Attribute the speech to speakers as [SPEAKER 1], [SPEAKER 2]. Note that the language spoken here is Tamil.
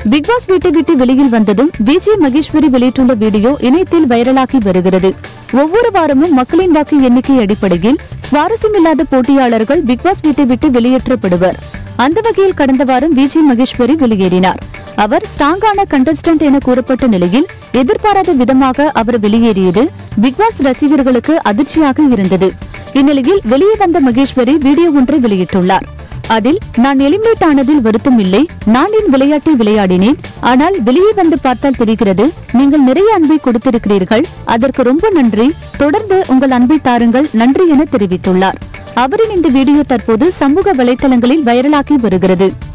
[SPEAKER 1] பிக் பாஸ் வீட்டை விட்டு வெளியில் வந்ததும் விஜய் மகேஸ்வரி வெளியிட்டுள்ள வீடியோ இணையத்தில் வைரலாகி வருகிறது ஒவ்வொரு வாரமும் மக்களின் வாக்கு எண்ணிக்கை அடிப்படையில் சுவாரஸ்யமில்லாத போட்டியாளர்கள் பிக் பாஸ் வீட்டை விட்டு வெளியேற்றப்படுவர் அந்த வகையில் கடந்த வாரம் விஜய் மகேஸ்வரி வெளியேறினார் அவர் ஸ்ட்ராங்கான கண்டஸ்டன்ட் என கூறப்பட்ட நிலையில் எதிர்பாராத விதமாக அவர் வெளியேறியது பிக் பாஸ் ரசிகர்களுக்கு அதிர்ச்சியாக இருந்தது இந்நிலையில் வெளியே வந்த மகேஸ்வரி வீடியோ ஒன்றை வெளியிட்டுள்ளார் அதில் நான் எலிமினேட் ஆனதில் வருத்தம் இல்லை நான் என் விளையாட்டை விளையாடினேன் ஆனால் வெளியே வந்து பார்த்தால் தெரிகிறது நீங்கள் நிறைய அன்பை கொடுத்திருக்கிறீர்கள் அதற்கு ரொம்ப நன்றி தொடர்ந்து உங்கள் அன்பை தாருங்கள் நன்றி என தெரிவித்துள்ளார் அவரின் இந்த வீடியோ தற்போது சமூக வலைதளங்களில் வைரலாகி வருகிறது